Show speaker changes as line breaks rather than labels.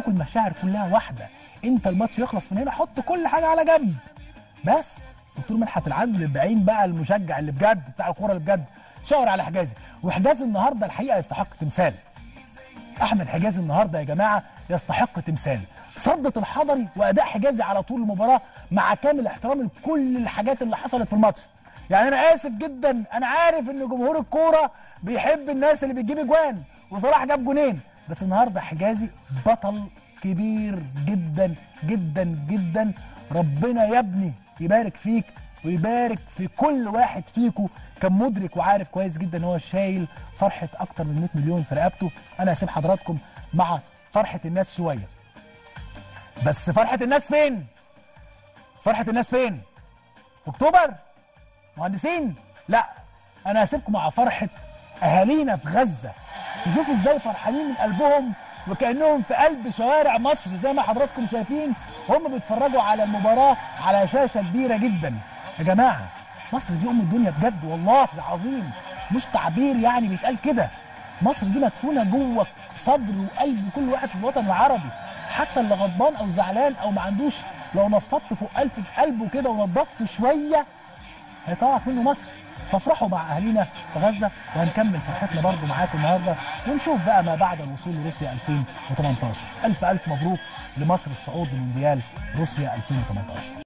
لكم المشاعر كلها واحده انت الماتش يخلص من هنا حط كل حاجه على جنب بس دكتور مدحت العدل بعين بقى المشجع اللي بجد بتاع الكوره اللي بجد شاور على حجازي وحجازي النهارده الحقيقه يستحق تمثال احمد حجازي النهارده يا جماعه يستحق تمثال صدة الحضري واداء حجازي على طول المباراه مع كامل احترامي لكل الحاجات اللي حصلت في الماتش يعني انا اسف جدا انا عارف ان جمهور الكوره بيحب الناس اللي بتجيب اجوان وصلاح جاب جونين بس النهارده حجازي بطل كبير جدا جدا جدا ربنا يا ابني يبارك فيك ويبارك في كل واحد فيكم كان مدرك وعارف كويس جدا ان هو شايل فرحه اكتر من 100 مليون في رقبته انا هسيب حضراتكم مع فرحه الناس شويه بس فرحه الناس فين فرحه الناس فين في اكتوبر مهندسين لا انا هسيبكم مع فرحه اهالينا في غزه تشوفوا ازاي فرحانين من قلبهم وكانهم في قلب شوارع مصر زي ما حضراتكم شايفين هم بيتفرجوا على المباراه على شاشه كبيره جدا يا جماعه مصر دي ام الدنيا بجد والله العظيم مش تعبير يعني بيتقال كده مصر دي مدفونه جوه صدر وقلب كل واحد في الوطن العربي حتى اللي غضبان او زعلان او ما عندوش لو نفضت فوق قلب قلبه كده ونضفته شويه هيطلع منه مصر فافرحوا مع اهالينا في غزه وهنكمل فرحتنا برضو معاكم النهارده ونشوف بقى ما بعد الوصول لروسيا 2018 الف الف مبروك لمصر الصعود لمونديال روسيا 2018